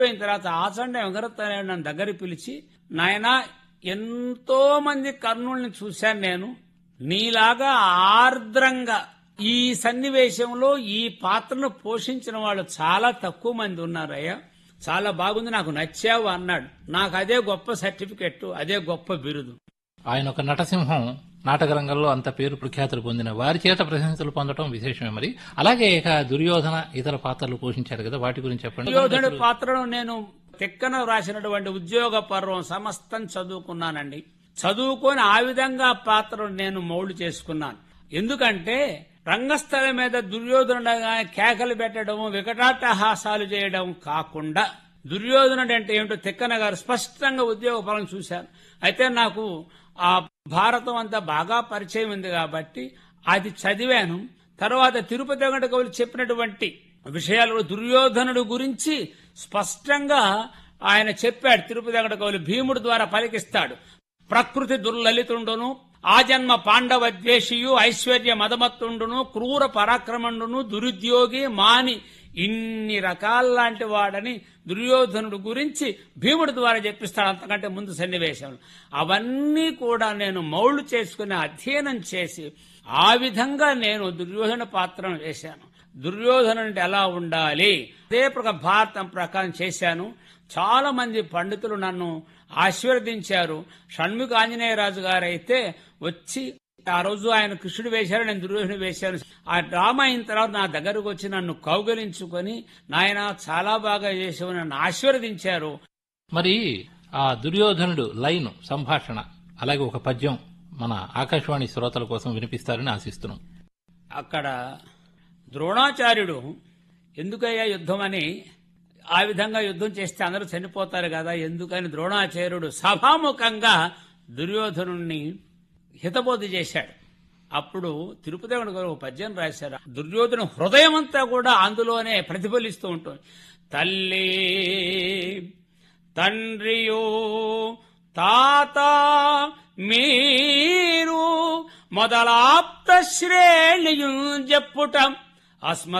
అయిన తర్వాత ఆచండ వెంకరత్న నన్ను దగ్గర పిలిచి నాయనా ఎంతో మంది కర్ణుల్ని చూశాను నేను నీలాగా ఆర్ద్రంగా ఈ సన్నివేశంలో ఈ పాత్రను పోషించిన వాళ్ళు చాలా తక్కువ మంది ఉన్నారయ్యా చాలా బాగుంది నాకు నచ్చావు అన్నాడు నాకు అదే గొప్ప సర్టిఫికెట్ అదే గొప్ప బిరుదు ఆయన ఒక నటసింహం నాటక రంగంలో అంత పేరు ప్రఖ్యాతులు పొందిన వారి చేత ప్రశంసలు పొందడం విశేషమే మరి అలాగే ఇక దుర్యోధన ఇతర పాత్రలు పోషించారు కదా వాటి గురించి చెప్పండి దుర్యోధనుడి పాత్రను నేను తిక్కన రాసినటువంటి ఉద్యోగ పర్వం సమస్తం చదువుకున్నానండి చదువుకొని ఆ విధంగా పాత్రను నేను మౌల్డ్ చేసుకున్నాను ఎందుకంటే రంగస్థలం మీద దుర్యోధనుడుగా కేకలు పెట్టడం వికటాటహాసాలు చేయడం కాకుండా దుర్యోధనుడు అంటే ఏమిటో తిక్కన గారు స్పష్టంగా ఉద్యోగ పరం చూశాను అయితే నాకు ఆ భారతం అంతా బాగా పరిచయం ఉంది కాబట్టి అది చదివాను తర్వాత తిరుపతి వెంకట కవులు చెప్పినటువంటి విషయాలు దుర్యోధనుడు గురించి స్పష్టంగా ఆయన చెప్పాడు తిరుపతి వెంకట కవులు భీముడు ద్వారా పలికిస్తాడు ప్రకృతి దుర్లలితుండును ఆజన్మ పాండవ ద్వేషియు ఐశ్వర్య మదమత్తుండును క్రూర పరాక్రమండును దురుద్యోగి మాని ఇన్ని రకాల్లాంటి వాడని దుర్యోధనుడు గురించి భీముడి ద్వారా చెప్పిస్తాడు అంతకంటే ముందు సన్నివేశంలో అవన్నీ కూడా నేను మౌళ్ళు చేసుకుని అధ్యయనం చేసి ఆ విధంగా నేను దుర్యోధన పాత్రను వేశాను దుర్యోధనుడు ఎలా ఉండాలి అదే ప్రకారం భారతం ప్రకారం చేశాను చాలా మంది పండితులు నన్ను ఆశీర్వదించారు షణ్ముఖ ఆంజనేయరాజు గారు అయితే వచ్చి ఆ రోజు ఆయన కృష్ణుడు వేశారు నేను దుర్యోధన వేశాను ఆ డ్రామా అయిన తర్వాత నా దగ్గరకు వచ్చి నన్ను కౌగలించుకొని నాయన చాలా బాగా చేసావు నన్ను ఆశీర్వదించారు మరి ఆ దుర్యోధనుడు లైన్ సంభాషణ అలాగే ఒక పద్యం మన ఆకాశవాణి శ్రోతల కోసం వినిపిస్తారని ఆశిస్తున్నాం అక్కడ ద్రోణాచార్యుడు ఎందుకయ్యా యుద్ధం అని ఆ విధంగా యుద్ధం చేస్తే అందరూ చనిపోతారు కదా ఎందుకని ద్రోణాచార్యుడు సభాముఖంగా దుర్యోధనుణ్ణి హితబోధి చేశాడు అప్పుడు తిరుపతి వెంకట గారు ఒక పద్యం రాశారు దుర్యోధన హృదయం అంతా కూడా అందులోనే ప్రతిఫలిస్తూ ఉంటుంది తల్లి తండ్రియో తాత మీరు మొదలాప్త శ్రేణియు చెప్పుట అస్మ